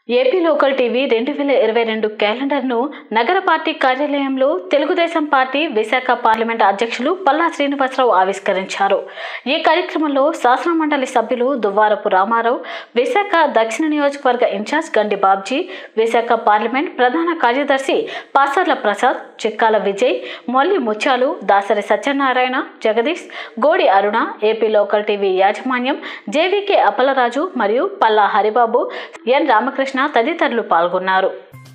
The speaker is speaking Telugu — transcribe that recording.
ఏపీ లోకల్ టీవీ రెండు వేల ఇరవై రెండు క్యాలెండర్ను నగర పార్టీ కార్యాలయంలో తెలుగుదేశం పార్టీ విశాఖ పార్లమెంట్ అధ్యక్షులు పల్లా శ్రీనివాసరావు ఆవిష్కరించారు ఈ కార్యక్రమంలో శాసనమండలి సభ్యులు దువ్వారపు రామారావు విశాఖ దక్షిణ నియోజకవర్గ ఇన్ఛార్జ్ గండి బాబ్జీ విశాఖ పార్లమెంట్ ప్రధాన కార్యదర్శి Pasarla Prasad Chikkala Vijay Molli Mutyalu Dasari Satyanarayana Jagadish Godi Aruna AP local TV యాజమాన్యం జేవీకే అప్పలరాజు మరియు పల్లా హరిబాబు ఎన్ రామకృష్ణ తదితరులు పాల్గొన్నారు